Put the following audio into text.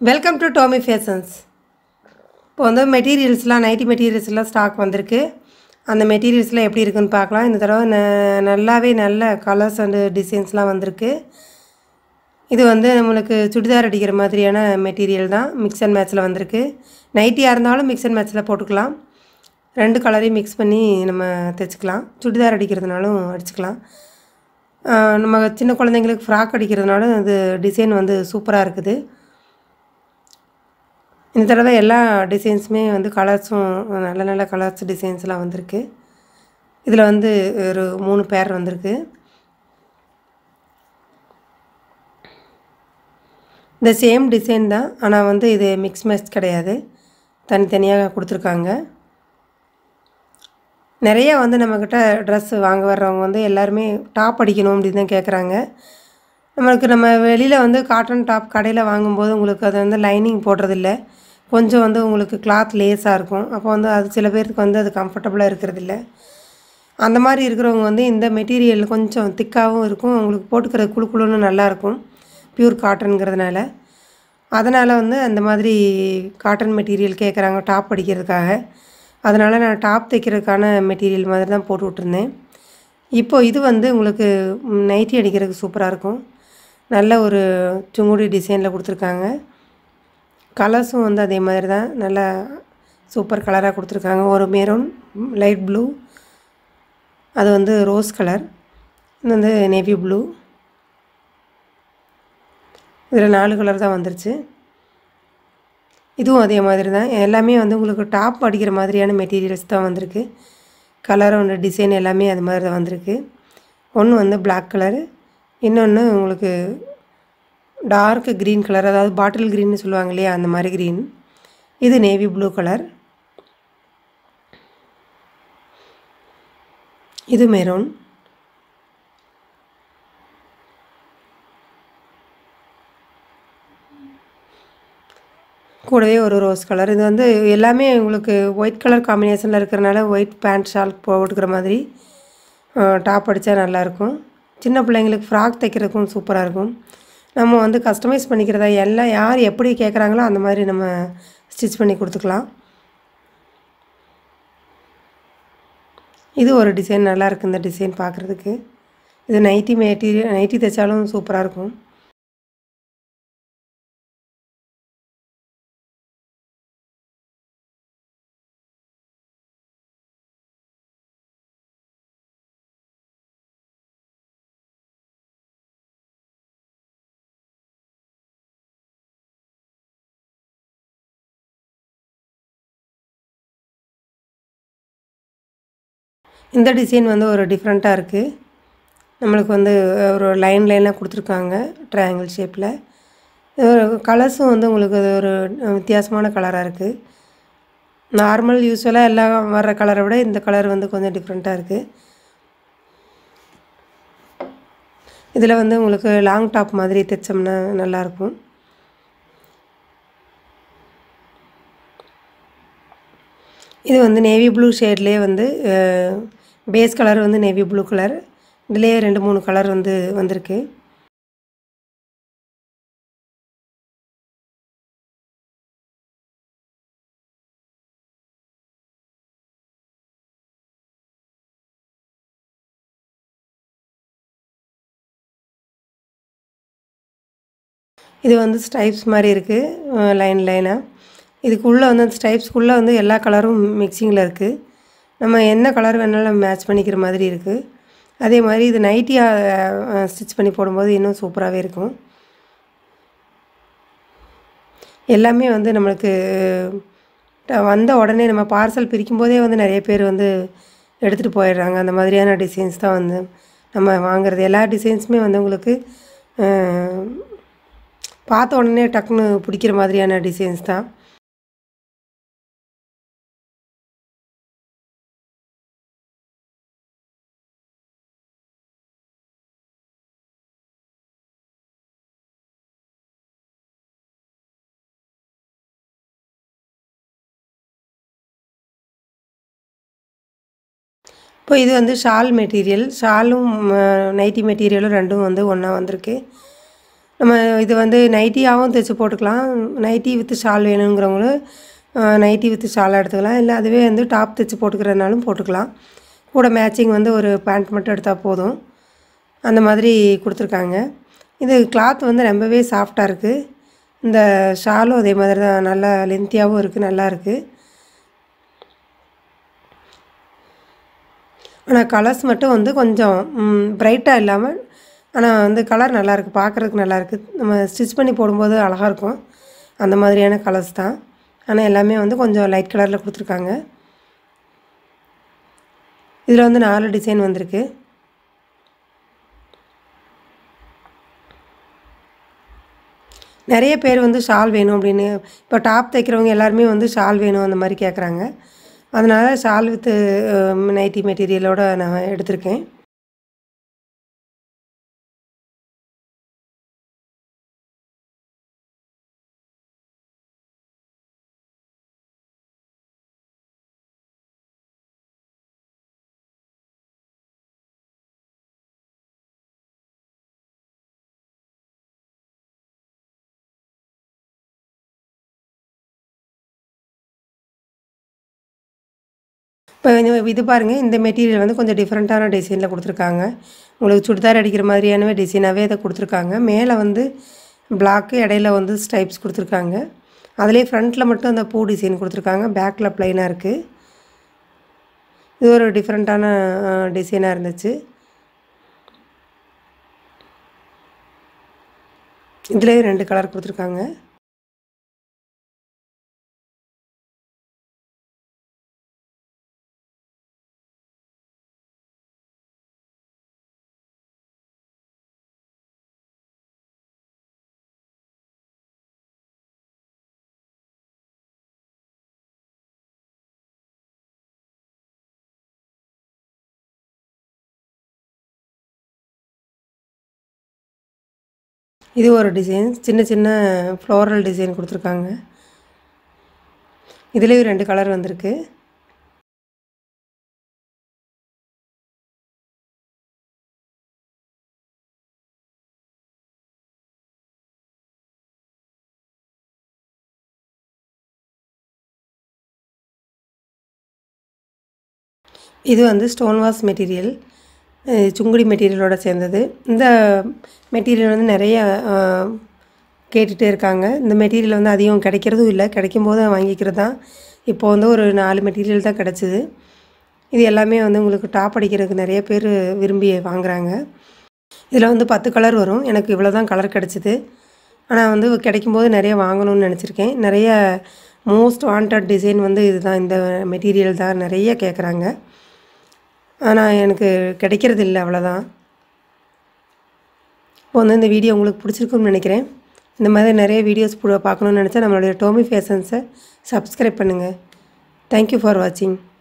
welcome to Tomy fashions இப்போ வந்து மெட்டீரியல்ஸ்லாம் nightie மெட்டீரியல்ஸ்லாம் stock வந்திருக்கு அந்த மெட்டீரியல்ஸ்லாம் எப்படி இருக்குன்னு பார்க்கலாம் இந்த தடவை ந நல்லாவே நல்ல கலர்ஸ் அண்டு டிசைன்ஸ்லாம் வந்திருக்கு இது வந்து நம்மளுக்கு சுடிதார் அடிக்கிற மாதிரியான மெட்டீரியல் தான் மிக்ஸ் அண்ட் மேட்ச்சில் வந்திருக்கு நைட்டியாக இருந்தாலும் மிக்ஸ் அண்ட் மேட்ச்சில் போட்டுக்கலாம் ரெண்டு கலரையும் மிக்ஸ் பண்ணி நம்ம தைச்சிக்கலாம் சுடிதார் அடிக்கிறதுனாலும் அடிச்சுக்கலாம் ஆஹ் நம்ம சின்ன குழந்தைங்களுக்கு ஃப்ராக் அடிக்கிறதுனாலும் அது டிசைன் வந்து சூப்பராக இருக்குது இந்த தடவை எல்லா டிசைன்ஸுமே வந்து கலர்ஸும் நல்ல நல்ல கலர்ஸ் டிசைன்ஸ்லாம் வந்திருக்கு இதில் வந்து ஒரு மூணு பேர் வந்திருக்கு இந்த சேம் டிசைன் தான் ஆனால் வந்து இது மிக்ஸ் மேட்ச் கிடையாது தனித்தனியாக கொடுத்துருக்காங்க நிறைய வந்து நம்மக்கிட்ட ட்ரெஸ் வாங்க வர்றவங்க வந்து எல்லாருமே டாப் அடிக்கணும் அப்படின்னு தான் கேட்குறாங்க நம்மளுக்கு நம்ம வெளியில் வந்து காட்டன் டாப் கடையில் வாங்கும்போது உங்களுக்கு அது வந்து லைனிங் போடுறதில்ல கொஞ்சம் வந்து உங்களுக்கு கிளாத் லேஸாக இருக்கும் அப்போ வந்து அது சில பேருக்கு வந்து அது கம்ஃபர்டபுளாக இருக்கிறதில்ல அந்த மாதிரி இருக்கிறவங்க வந்து இந்த மெட்டீரியல் கொஞ்சம் திக்காகவும் இருக்கும் உங்களுக்கு போட்டுக்கிற குழு குழுன்னு நல்லாயிருக்கும் பியூர் காட்டனுங்கிறதுனால அதனால் வந்து அந்த மாதிரி காட்டன் மெட்டீரியல் கேட்குறாங்க டாப் அடிக்கிறதுக்காக அதனால் நான் டாப் தைக்கிறதுக்கான மெட்டீரியல் மாதிரி தான் போட்டு விட்ருந்தேன் இப்போ இது வந்து உங்களுக்கு நைட்டி அடிக்கிறதுக்கு சூப்பராக இருக்கும் நல்ல ஒரு சுங்குடி டிசைனில் கொடுத்துருக்காங்க கலர்ஸும் வந்து அதே மாதிரி தான் நல்லா சூப்பர் கலராக கொடுத்துருக்காங்க ஒரு மெரூன் லைட் ப்ளூ அது வந்து ரோஸ் கலர் இது வந்து நேவி ப்ளூ இதில் நாலு கலர் தான் வந்துருச்சு இதுவும் அதே மாதிரி தான் எல்லாமே வந்து உங்களுக்கு டாப் அடிக்கிற மாதிரியான மெட்டீரியல்ஸ் தான் வந்திருக்கு கலர் ஒன்று டிசைன் எல்லாமே அது மாதிரி தான் வந்திருக்கு ஒன்று வந்து Black கலரு இன்னொன்று உங்களுக்கு டார்க் க்ரீன் கலர் அதாவது பாட்டில் க்ரீன்னு சொல்லுவாங்க இல்லையா அந்த மாதிரி க்ரீன் இது நேவி ப்ளூ கலர் இது மெரூன் கூடவே ஒரு ரோஸ் கலர் இது வந்து எல்லாமே உங்களுக்கு ஒயிட் கலர் காம்பினேஷனில் இருக்கிறனால ஒயிட் பேண்ட் ஷால் போட்டுக்கிற மாதிரி டாப் அடித்தா நல்லாயிருக்கும் சின்ன பிள்ளைங்களுக்கு ஃப்ராக் தைக்கிறதுக்கும் சூப்பராக இருக்கும் நம்ம வந்து கஸ்டமைஸ் பண்ணிக்கிறதா எல்லாம் யார் எப்படி கேட்குறாங்களோ அந்த மாதிரி நம்ம ஸ்டிச் பண்ணி கொடுத்துக்கலாம் இது ஒரு டிசைன் நல்லா இருக்குது இந்த டிசைன் பார்க்குறதுக்கு இது நைட்டி மெட்டீரியல் நைட்டி தைச்சாலும் சூப்பராக இருக்கும் இந்த டிசைன் வந்து ஒரு டிஃப்ரெண்ட்டாக இருக்குது நம்மளுக்கு வந்து ஒரு லைன் லைனாக கொடுத்துருக்காங்க ட்ரையாங்கிள் ஷேப்பில் கலர்ஸும் வந்து உங்களுக்கு அது ஒரு வித்தியாசமான கலராக இருக்குது நார்மல் யூஸ்வலாக எல்லாம் வர்ற கலரை விட இந்த கலர் வந்து கொஞ்சம் டிஃப்ரெண்ட்டாக இருக்குது இதில் வந்து உங்களுக்கு லாங் டாப் மாதிரி தைச்சோம்னா நல்லாயிருக்கும் இது வந்து நேவி ப்ளூ ஷேட்லேயே வந்து பேஸ் கலர் வந்து நேவி ப்ளூ கலர் இதுலேயே ரெண்டு மூணு கலர் வந்து வந்திருக்கு இது வந்து ஸ்டைப்ஸ் மாதிரி இருக்குது லைன் லைனாக இதுக்குள்ளே வந்து அந்த ஸ்டைப்ஸ்க்குள்ளே வந்து எல்லா கலரும் மிக்சிங்கில் இருக்குது நம்ம என்ன கலர் வேணாலும் மேட்ச் பண்ணிக்கிற மாதிரி இருக்குது அதே மாதிரி இது நைட்டியாக ஸ்டிச் பண்ணி போடும்போது இன்னும் சூப்பராகவே இருக்கும் எல்லாமே வந்து நம்மளுக்கு வந்த உடனே நம்ம பார்சல் பிரிக்கும் போதே வந்து நிறைய பேர் வந்து எடுத்துகிட்டு போயிடுறாங்க அந்த மாதிரியான டிசைன்ஸ் தான் வந்து நம்ம வாங்குறது எல்லா டிசைன்ஸுமே வந்து உங்களுக்கு பார்த்த உடனே டக்குன்னு பிடிக்கிற மாதிரியான டிசைன்ஸ் தான் இப்போ இது வந்து ஷால் மெட்டீரியல் ஷாலும் நைட்டி மெட்டீரியலும் ரெண்டும் வந்து ஒன்றா வந்திருக்கு நம்ம இது வந்து நைட்டியாகவும் தைச்சு போட்டுக்கலாம் நைட்டி வித் ஷால் வேணுங்கிறவங்களும் நைட்டி வித் ஷாலாக எடுத்துக்கலாம் இல்லை அதுவே வந்து டாப் தைச்சு போட்டுக்கிறதுனாலும் போட்டுக்கலாம் கூட மேட்சிங் வந்து ஒரு பேண்ட் மட்டும் எடுத்தால் போதும் அந்த மாதிரி கொடுத்துருக்காங்க இது கிளாத் வந்து ரொம்பவே சாஃப்டாக இருக்குது இந்த ஷாலும் அதே மாதிரி தான் நல்லா லென்த்தியாகவும் இருக்குது நல்லா இருக்குது ஆனால் கலர்ஸ் மட்டும் வந்து கொஞ்சம் ப்ரைட்டாக இல்லாமல் ஆனால் வந்து கலர் நல்லாயிருக்கு பார்க்குறதுக்கு நல்லாயிருக்கு நம்ம ஸ்டிச் பண்ணி போடும்போது அழகாக இருக்கும் அந்த மாதிரியான கலர்ஸ் தான் ஆனால் எல்லாமே வந்து கொஞ்சம் லைட் கலரில் கொடுத்துருக்காங்க இதில் வந்து நாலு டிசைன் வந்திருக்கு நிறைய பேர் வந்து ஷால் வேணும் அப்படின்னு இப்போ டாப் தைக்கிறவங்க எல்லாருமே வந்து ஷால் வேணும் அந்த மாதிரி கேட்குறாங்க அதனால் ஷால் வித்து நைட்டி மெட்டீரியலோட நான் எடுத்திருக்கேன் இப்போ இந்த- இது பாருங்கள் இந்த மெட்டீரியல் வந்து கொஞ்சம் டிஃப்ரெண்ட்டான டிசைனில் கொடுத்துருக்காங்க உங்களுக்கு சுடிதார் அடிக்கிற மாதிரியான டிசைனாகவே இதை கொடுத்துருக்காங்க மேலே வந்து பிளாக்கு இடையில வந்து ஸ்டைப்ஸ் கொடுத்துருக்காங்க அதுலேயே ஃப்ரண்ட்டில் மட்டும் அந்த பூ டிசைன் கொடுத்துருக்காங்க பேக்கில் ப்ளைனாக இருக்குது இது ஒரு டிஃப்ரெண்ட்டான டிசைனாக இருந்துச்சு இதுலேயே ரெண்டு கலர் கொடுத்துருக்காங்க இது ஒரு டிசைன் சின்ன சின்ன ஃப்ளோரல் டிசைன் கொடுத்துருக்காங்க இதுலேயும் ரெண்டு கலர் வந்திருக்கு இது வந்து ஸ்டோன் வாஷ் மெட்டீரியல் சுங்குடி மெட்டீரியலோட சேர்ந்தது இந்த மெட்டீரியல் வந்து நிறைய அஹ், கேட்டுகிட்டே இருக்காங்க இந்த மெட்டீரியல் வந்து அதிகம் கிடைக்கிறதும் இல்லை கிடைக்கும் போது வாங்கிக்கிறது தான் இப்போ வந்து ஒரு நாலு மெட்டீரியல் தான் கிடச்சிது இது எல்லாமே வந்து உங்களுக்கு டாப் அடிக்கிறதுக்கு நிறைய பேர் விரும்பி வாங்குறாங்க இதில் வந்து பத்து கலர் வரும் எனக்கு இவ்வளோ தான் கலர் கிடச்சிது ஆனால் வந்து கிடைக்கும்போது நிறைய வாங்கணும்னு நினச்சிருக்கேன் நிறைய மோஸ்ட் வாண்டட் டிசைன் வந்து இதுதான் இந்த மெட்டீரியல் தான் நிறைய கேட்குறாங்க ஆனால் எனக்கு கிடைக்கிறது இல்லை அவ்வளோதான் இப்போ வந்து இந்த வீடியோ உங்களுக்கு பிடிச்சிருக்குன்னு நினைக்கிறேன் இந்த மாதிரி நிறைய வீடியோஸ் பார்க்கணுன்னு நினச்சா நம்மளுடைய டோமி ஃபேஷன்ஸை சப்ஸ்கிரைப் பண்ணுங்கள் தேங்க்யூ ஃபார் வாட்சிங்